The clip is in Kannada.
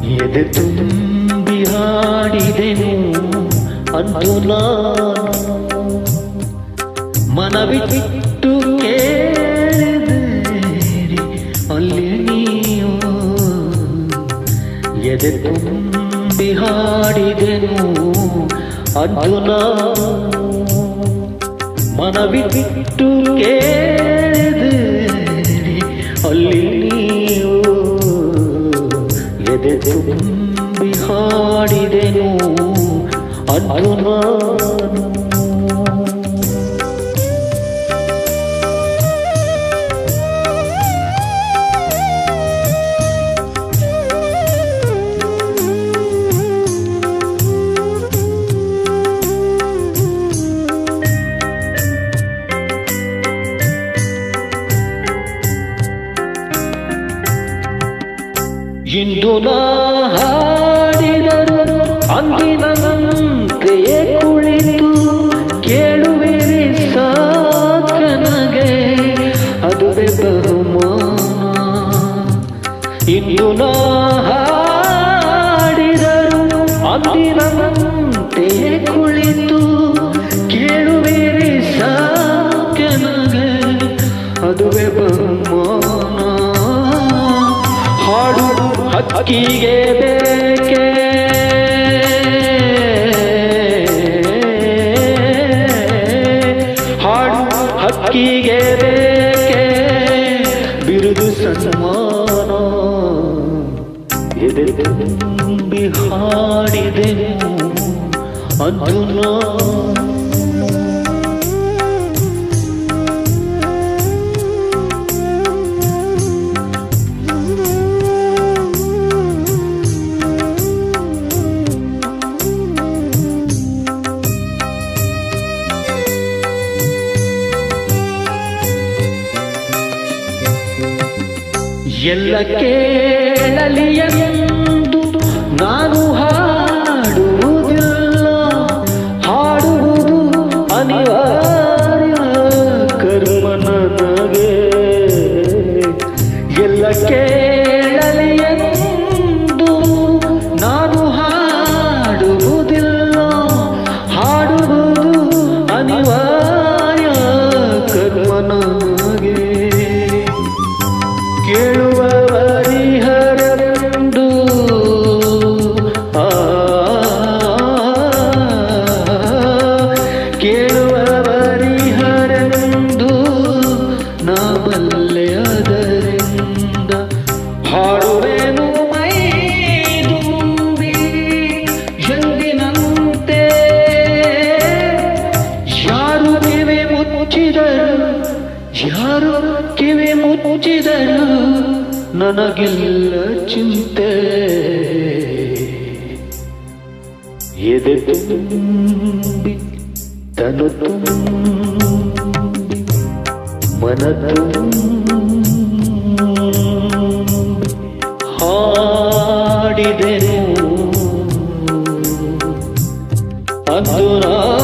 ಎದೆ ತುಂಬಿ ಹಾಡಿದೆನು ಅಂದು ನಾನು ಮನವಿಟ್ಟು ಕೇಳಿದಿರಿ ಅಲ್ಲಿ ನೀವು ಎದೆ ತುಂಬಿ ಹಾಡಿದೆನು ಅಂದು ನಾನು ಮನವಿಟ್ಟು ಕೇಳಿದಿರಿ ಅಲ್ಲಿ ನೀವು ಎದೆ ತುಂಬಿ ಹಾಡಿದೆನು ಅಂದು ನಾನು ಇಂದು ನಾ ಹಾಡಿದರು ಅಂದಿನಂತೆಯೇ ಕುಳಿತು ಕೇಳುವಿರಿ ಸಾಕನಗೆ ಅದುವೇ ಬಹುಮಾನ ಇಂದು ನಾ ಹಾಡಿದರು ಅಂದಿನಂತೆಯೇ ಕುಳಿತು ಕೇಳುವಿರಿ ಸಾಕನಗೆ ಅದುವೇ ಬಹುಮಾನ ಹಾಡು ಹಕ್ಕಿಗೆ ಬೇಕೆ ಹಾಡು ಹಕ್ಕಿಗೆ ಬೇಕೆ ಬಿರುದು ಸನ್ಮಾನ ಎದೆ ತುಂಬಿ ಹಾಡಿದೆನು ಅಂದು ನಾನು ಎಲ್ಲ ಕೇಳಲಿ ಎಂದು ನಾನು ಹಾಡುವುದಿಲ್ಲ ಹಾಡುವುದು ಅನಿವಾರ್ಯ ಕರ್ಮ ನನಗೆ ಎಲ್ಲ ಕೇಳಲಿ ಎಂದು ನಾನು ಹಾಡುವುದಿಲ್ಲ ಹಾಡುವುದು ಅನಿವಾರ್ಯ ಕರ್ಮ ನನಗೆ ಕೇಳುವವರಿಹರೆಂದು ಆ ಕೇಳುವವರಿಹರೆಂದು ನಾ ಬಲ್ಲೆ ಅದರಿಂದ ಹಾಡುವೆನು ಮೈ ತುಂಬಿ ಎಂದಿನಂತೆ ಯಾರು ಕಿವಿ ಮುಚ್ಚಿದರು ಯಾರು ಕಿವಿ ಮುಚ್ಚಿದರು ನನಗಿಲ್ಲ ಚಿಂತೆ ಎದೆ ತುಂಬಿ ತನು ತುಂಬಿ ಮನ ತುಂಬಿ ಹಾಡಿದೆನು ಅಂದು ನಾ